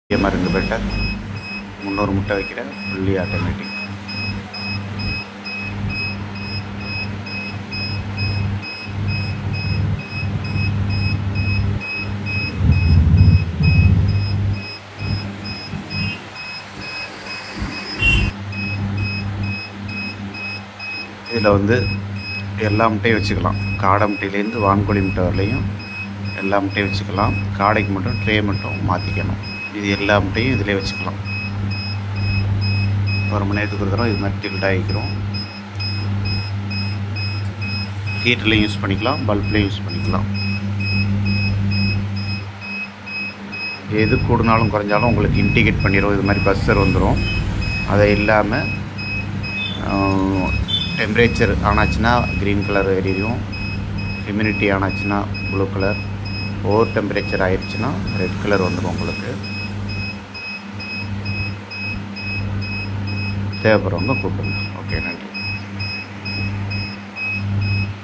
மருந்து பெட்டர் முந்நூறு முட்டை வைக்கிற ஃபுல்லி ஆட்டோமேட்டிக் இதில் வந்து எல்லா முட்டையும் வச்சுக்கலாம் காடை முட்டையிலேருந்து வான்கோழி முட்டை வரலையும் எல்லா முட்டையும் வச்சுக்கலாம் காடைக்கு மட்டும் ட்ரே மட்டும் மாற்றிக்கணும் இது எல்லா முட்டையும் இதிலே வச்சுக்கலாம் ஒரு மணி நேரத்துக்கு ஒரு தடவை இது மாதிரி டில்ட் ஆகிக்கிறோம் ஹீட்டர்லேயும் யூஸ் பண்ணிக்கலாம் பல்ப்லேயும் யூஸ் பண்ணிக்கலாம் எது கூடுனாலும் குறைஞ்சாலும் உங்களுக்கு இன்டிகேட் பண்ணிடும் இது மாதிரி பஸ்ஸர் வந்துடும் அதை இல்லாமல் டெம்பரேச்சர் ஆனாச்சுன்னா க்ரீன் கலர் எரியும் ஹியூமினிட்டி ஆனாச்சுன்னா ப்ளூ கலர் ஓவர் டெம்பரேச்சர் ஆயிடுச்சுன்னா ரெட் கலர் வந்துடும் உங்களுக்கு தேவைப்படுறவங்க கூப்பிடுங்க ஓகே நன்றி